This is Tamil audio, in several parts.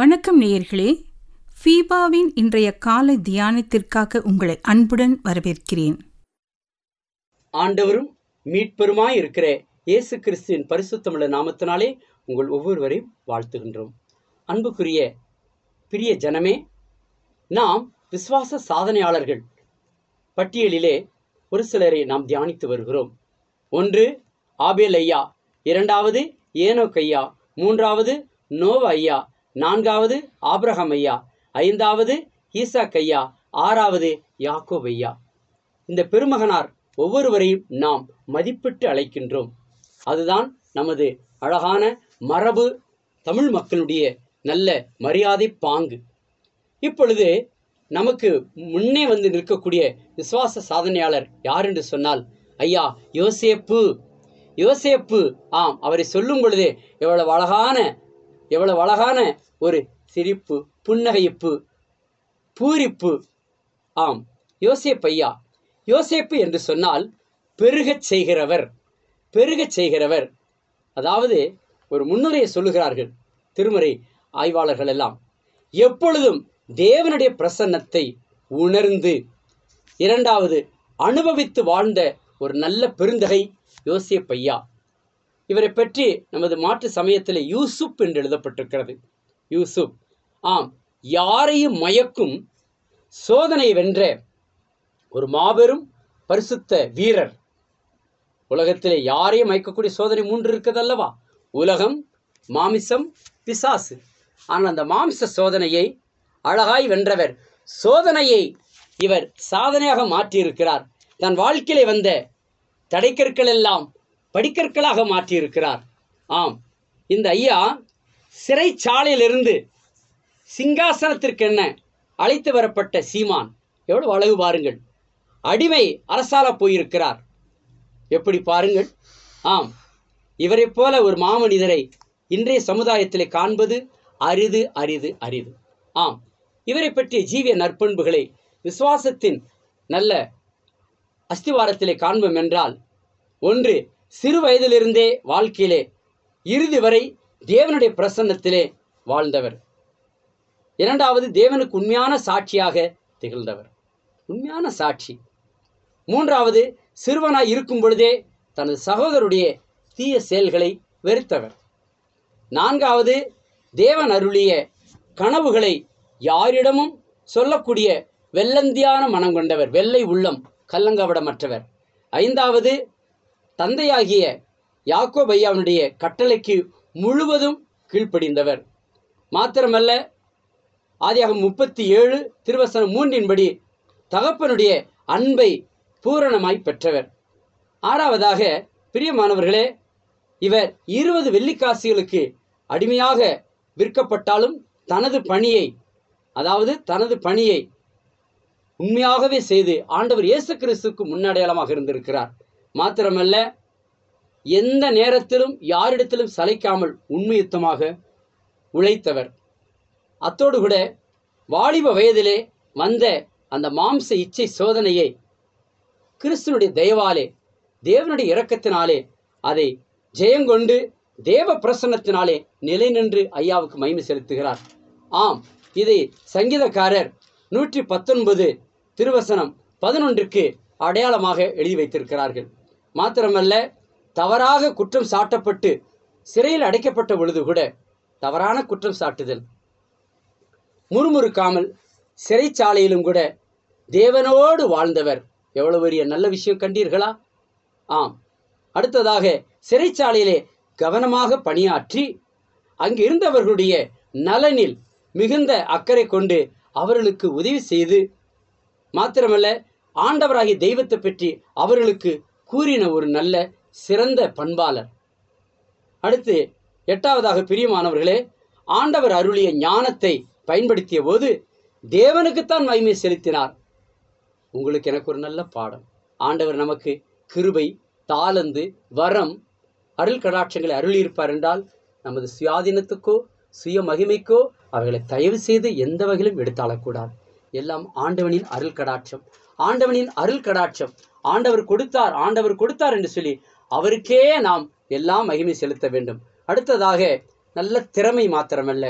வணக்கம் நேயர்களே ஃபீபாவின் இன்றைய காலை தியானத்திற்காக உங்களை அன்புடன் வரவேற்கிறேன் ஆண்டவரும் மீட்பெருமாய் இருக்கிற இயேசு கிறிஸ்துவின் பரிசுத்தமுள்ள நாமத்தினாலே உங்கள் ஒவ்வொருவரையும் வாழ்த்துகின்றோம் அன்புக்குரிய பிரிய ஜனமே நாம் விசுவாச சாதனையாளர்கள் பட்டியலிலே ஒரு சிலரை நாம் தியானித்து வருகிறோம் ஒன்று ஆபேல் ஐயா இரண்டாவது ஏனோக் ஐயா மூன்றாவது நோவ ஐயா நான்காவது ஆபிரகாம் ஐயா ஐந்தாவது ஈசாக் ஐயா ஆறாவது யாக்கோப் ஐயா இந்த பெருமகனார் ஒவ்வொருவரையும் நாம் மதிப்பிட்டு அழைக்கின்றோம் அதுதான் நமது அழகான மரபு தமிழ் மக்களுடைய நல்ல மரியாதை பாங்கு இப்பொழுது நமக்கு முன்னே வந்து நிற்கக்கூடிய விசுவாச சாதனையாளர் யார் என்று சொன்னால் ஐயா யோசேப்பு யோசேப்பு ஆம் அவரை சொல்லும் பொழுதே எவ்வளவு அழகான எவ்வளவு அழகான ஒரு சிரிப்பு புன்னகைப்பு பூரிப்பு ஆம் யோசேப் ஐயா யோசேப்பு என்று சொன்னால் பெருகச் செய்கிறவர் பெருகச் செய்கிறவர் அதாவது ஒரு முன்னுரையை சொல்லுகிறார்கள் திருமறை ஆய்வாளர்கள் எல்லாம் எப்பொழுதும் தேவனுடைய பிரசன்னத்தை உணர்ந்து இரண்டாவது அனுபவித்து வாழ்ந்த ஒரு நல்ல பெருந்தகை யோசேப் ஐயா இவரை பற்றி நமது மாற்று சமயத்தில் யூசுப் என்று எழுதப்பட்டிருக்கிறது யூசுப் ஆம் யாரையும் மயக்கும் சோதனை வென்ற ஒரு மாபெரும் பரிசுத்த வீரர் உலகத்திலே யாரையும் மயக்கக்கூடிய சோதனை மூன்று இருக்குது அல்லவா உலகம் மாமிசம் பிசாசு ஆனால் அந்த மாமிச சோதனையை அழகாய் வென்றவர் சோதனையை இவர் சாதனையாக மாற்றியிருக்கிறார் தன் வாழ்க்கையிலே வந்த தடைக்கற்கள் எல்லாம் படிக்கற்களாக மாற்றியிருக்கிறார் ஆம் இந்த ஐயா சிறைச்சாலையிலிருந்து சிங்காசனத்திற்கென்ன அழைத்து வரப்பட்ட சீமான் எவ்வளவு அழகு பாருங்கள் அடிமை அரசால போயிருக்கிறார் எப்படி பாருங்கள் ஆம் இவரைப் போல ஒரு மாமனிதரை இன்றைய சமுதாயத்திலே காண்பது அரிது அரிது அரிது ஆம் இவரை பற்றிய ஜீவிய நற்பண்புகளை விசுவாசத்தின் நல்ல அஸ்திவாரத்திலே காண்போம் என்றால் ஒன்று சிறு வயதிலிருந்தே வாழ்க்கையிலே இறுதி வரை தேவனுடைய பிரசன்னத்திலே வாழ்ந்தவர் இரண்டாவது தேவனுக்கு உண்மையான சாட்சியாக திகழ்ந்தவர் உண்மையான சாட்சி மூன்றாவது சிறுவனாய் இருக்கும் பொழுதே தனது சகோதரருடைய தீய செயல்களை வெறுத்தவர் நான்காவது தேவன் அருளிய கனவுகளை யாரிடமும் சொல்லக்கூடிய வெள்ளந்தியான மனம் கொண்டவர் வெள்ளை உள்ளம் கல்லங்கவடமற்றவர் ஐந்தாவது தந்தையாகிய யாக்கோப் ஐயாவுடைய கட்டளைக்கு முழுவதும் கீழ்ப்படிந்தவர் மாத்திரமல்ல ஆதியாகம் முப்பத்தி ஏழு திருவசனம் மூன்றின்படி தகப்பனுடைய அன்பை பூரணமாய் பெற்றவர் ஆறாவதாக பிரியமானவர்களே இவர் இருபது வெள்ளிக்காசுகளுக்கு அடிமையாக விற்கப்பட்டாலும் தனது பணியை அதாவது தனது பணியை உண்மையாகவே செய்து ஆண்டவர் இயேசு கிறிஸ்துக்கு முன்னடையாளமாக இருந்திருக்கிறார் மாத்திரமல்ல எந்த நேரத்திலும் யாரிடத்திலும் சளைக்காமல் உண்மையுத்தமாக உழைத்தவர் அத்தோடு கூட வாலிப வயதிலே வந்த அந்த மாம்ச இச்சை சோதனையை கிறிஸ்துனுடைய தயவாலே தேவனுடைய இரக்கத்தினாலே அதை ஜெயங்கொண்டு தேவ பிரசன்னத்தினாலே நிலை நின்று ஐயாவுக்கு மகிமை செலுத்துகிறார் ஆம் இதை சங்கீதக்காரர் நூற்றி பத்தொன்பது திருவசனம் பதினொன்றுக்கு அடையாளமாக எழுதி வைத்திருக்கிறார்கள் மாத்திரமல்ல தவறாக குற்றம் சாட்டப்பட்டு சிறையில் அடைக்கப்பட்ட பொழுது கூட தவறான குற்றம் சாட்டுதல் முறுமுறுக்காமல் சிறைச்சாலையிலும் கூட தேவனோடு வாழ்ந்தவர் எவ்வளவு பெரிய நல்ல விஷயம் கண்டீர்களா ஆம் அடுத்ததாக சிறைச்சாலையிலே கவனமாக பணியாற்றி அங்கு இருந்தவர்களுடைய நலனில் மிகுந்த அக்கறை கொண்டு அவர்களுக்கு உதவி செய்து மாத்திரமல்ல ஆண்டவராகிய தெய்வத்தை பற்றி அவர்களுக்கு கூறின ஒரு நல்ல சிறந்த பண்பாளர் அடுத்து எட்டாவதாக பிரியமானவர்களே ஆண்டவர் அருளிய ஞானத்தை பயன்படுத்திய போது தேவனுக்குத்தான் மகிமை செலுத்தினார் உங்களுக்கு எனக்கு ஒரு நல்ல பாடம் ஆண்டவர் நமக்கு கிருபை தாளந்து வரம் அருள் கடாட்சங்களை அருளியிருப்பார் என்றால் நமது சுயாதீனத்துக்கோ சுய மகிமைக்கோ அவைகளை தயவு செய்து எந்த வகையிலும் எடுத்தாளக்கூடாது எல்லாம் ஆண்டவனின் அருள் கடாட்சம் ஆண்டவனின் அருள் கடாட்சம் ஆண்டவர் கொடுத்தார் ஆண்டவர் கொடுத்தார் என்று சொல்லி அவருக்கே நாம் எல்லாம் மகிமை செலுத்த வேண்டும் அடுத்ததாக நல்ல திறமை மாத்திரமல்ல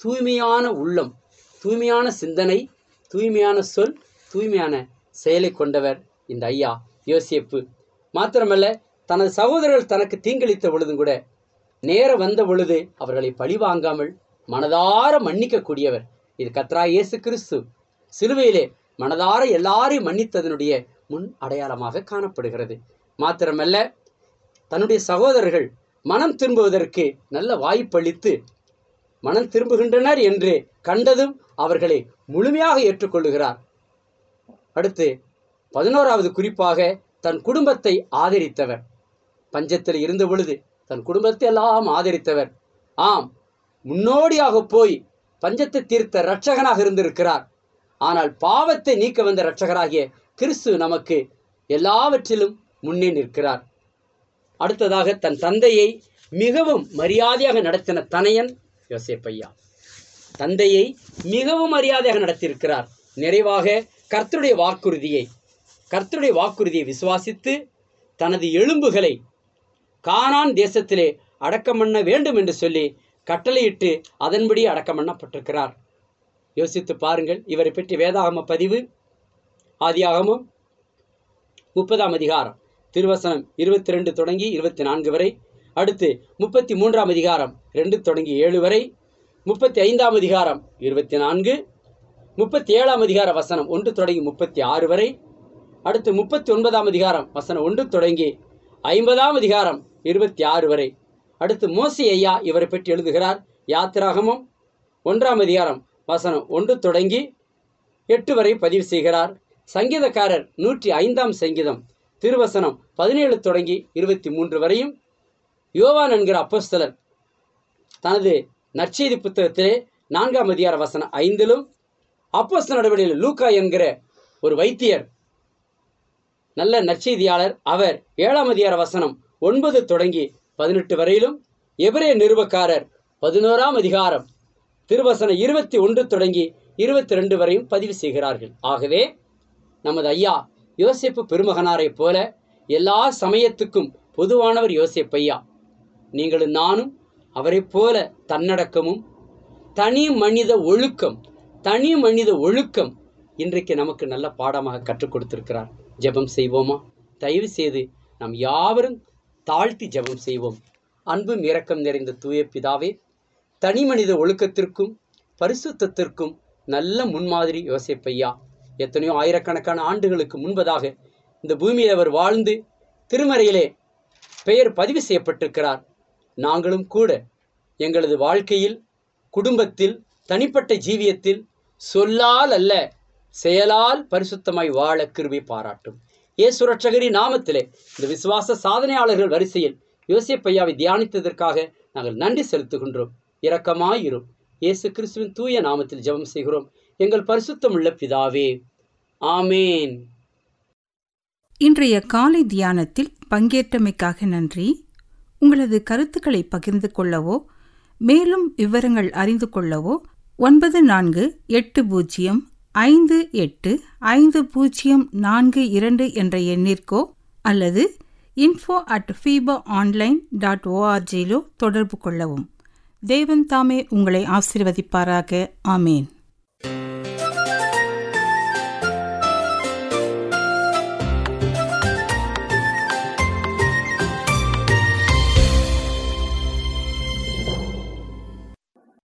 தூய்மையான உள்ளம் தூய்மையான சிந்தனை தூய்மையான சொல் தூய்மையான செயலை கொண்டவர் இந்த ஐயா யோசேப்பு மாத்திரமல்ல தனது சகோதரர்கள் தனக்கு தீங்களித்த பொழுதும் கூட நேரம் வந்த பொழுது அவர்களை பழிவாங்காமல் மனதார மன்னிக்கக்கூடியவர் இது கத்ரா இயேசு கிறிஸ்து சிலுவையிலே மனதார எல்லாரையும் மன்னித்ததனுடைய முன் அடையாளமாக காணப்படுகிறது மாத்திரமல்ல தன்னுடைய சகோதரர்கள் மனம் திரும்புவதற்கு நல்ல வாய்ப்பளித்து மனம் திரும்புகின்றனர் என்று கண்டதும் அவர்களை முழுமையாக ஏற்றுக்கொள்ளுகிறார் அடுத்து பதினோராவது குறிப்பாக தன் குடும்பத்தை ஆதரித்தவர் பஞ்சத்தில் இருந்த பொழுது தன் குடும்பத்தை எல்லாம் ஆதரித்தவர் ஆம் முன்னோடியாக போய் பஞ்சத்தை தீர்த்த இரட்சகனாக இருந்திருக்கிறார் ஆனால் பாவத்தை நீக்க வந்த இரட்சகராகிய கிறிஸ்து நமக்கு எல்லாவற்றிலும் முன்னே நிற்கிறார் அடுத்ததாக தன் தந்தையை மிகவும் மரியாதையாக நடத்தின தனையன் யோசேப்பையா தந்தையை மிகவும் மரியாதையாக நடத்தியிருக்கிறார் நிறைவாக கர்த்தருடைய வாக்குறுதியை கர்த்தருடைய வாக்குறுதியை விசுவாசித்து தனது எலும்புகளை கானான் தேசத்திலே அடக்கம் பண்ண வேண்டும் என்று சொல்லி கட்டளையிட்டு அதன்படி அடக்கம் பண்ணப்பட்டிருக்கிறார் யோசித்து பாருங்கள் இவரை பற்றி வேதாகம பதிவு ஆதியாகமம் முப்பதாம் அதிகாரம் திருவசனம் இருபத்தி ரெண்டு தொடங்கி இருபத்தி நான்கு வரை அடுத்து முப்பத்தி மூன்றாம் அதிகாரம் ரெண்டு தொடங்கி ஏழு வரை முப்பத்தி ஐந்தாம் அதிகாரம் இருபத்தி நான்கு முப்பத்தி ஏழாம் அதிகார வசனம் ஒன்று தொடங்கி முப்பத்தி ஆறு வரை அடுத்து முப்பத்தி ஒன்பதாம் அதிகாரம் வசனம் ஒன்று தொடங்கி ஐம்பதாம் அதிகாரம் இருபத்தி ஆறு வரை அடுத்து மோசி ஐயா இவரை பற்றி எழுதுகிறார் யாத்திராகமம் ஒன்றாம் அதிகாரம் வசனம் ஒன்று தொடங்கி எட்டு வரை பதிவு செய்கிறார் சங்கீதக்காரர் நூற்றி ஐந்தாம் சங்கீதம் திருவசனம் பதினேழு தொடங்கி இருபத்தி மூன்று வரையும் யோவான் என்கிற அப்போஸ்தலர் தனது நற்செய்தி புத்தகத்திலே நான்காம் அதிகார வசனம் ஐந்திலும் அப்போஸ்தல நடவடிக்கையில் லூக்கா என்கிற ஒரு வைத்தியர் நல்ல நற்செய்தியாளர் அவர் ஏழாம் அதிகார வசனம் ஒன்பது தொடங்கி பதினெட்டு வரையிலும் எபிரே நிருபக்காரர் பதினோராம் அதிகாரம் திருவசனம் இருபத்தி ஒன்று தொடங்கி இருபத்தி ரெண்டு வரையும் பதிவு செய்கிறார்கள் ஆகவே நமது ஐயா யோசேப்பு பெருமகனாரைப் போல எல்லா சமயத்துக்கும் பொதுவானவர் யோசேப்பையா நீங்களும் நானும் அவரைப் போல தன்னடக்கமும் தனி மனித ஒழுக்கம் தனி மனித ஒழுக்கம் இன்றைக்கு நமக்கு நல்ல பாடமாக கற்றுக் கொடுத்திருக்கிறார் ஜெபம் செய்வோமா தயவு செய்து நாம் யாவரும் தாழ்த்தி ஜெபம் செய்வோம் அன்பும் இரக்கம் நிறைந்த தூய பிதாவே தனி மனித ஒழுக்கத்திற்கும் பரிசுத்தத்திற்கும் நல்ல முன்மாதிரி யோசேப்பையா எத்தனையோ ஆயிரக்கணக்கான ஆண்டுகளுக்கு முன்பதாக இந்த பூமியில் அவர் வாழ்ந்து திருமறையிலே பெயர் பதிவு செய்யப்பட்டிருக்கிறார் நாங்களும் கூட எங்களது வாழ்க்கையில் குடும்பத்தில் தனிப்பட்ட ஜீவியத்தில் சொல்லால் அல்ல செயலால் பரிசுத்தமாய் வாழ கிருபை பாராட்டும் இயேசு ரட்சகரி நாமத்திலே இந்த விசுவாச சாதனையாளர்கள் வரிசையில் யோசேப்பையாவை தியானித்ததற்காக நாங்கள் நன்றி செலுத்துகின்றோம் இரக்கமாயிரும் இயேசு கிறிஸ்துவின் தூய நாமத்தில் ஜெபம் செய்கிறோம் எங்கள் பரிசுத்தமுள்ள பிதாவே ஆமேன் இன்றைய காலை தியானத்தில் பங்கேற்றமைக்காக நன்றி உங்களது கருத்துக்களை பகிர்ந்து கொள்ளவோ மேலும் விவரங்கள் அறிந்து கொள்ளவோ ஒன்பது நான்கு எட்டு பூஜ்ஜியம் ஐந்து எட்டு ஐந்து பூஜ்ஜியம் நான்கு இரண்டு என்ற எண்ணிற்கோ அல்லது info at FEBA online dot ஓஆர்ஜியிலோ தொடர்பு கொள்ளவும் தேவன் தாமே உங்களை ஆசீர்வதிப்பாராக ஆமேன்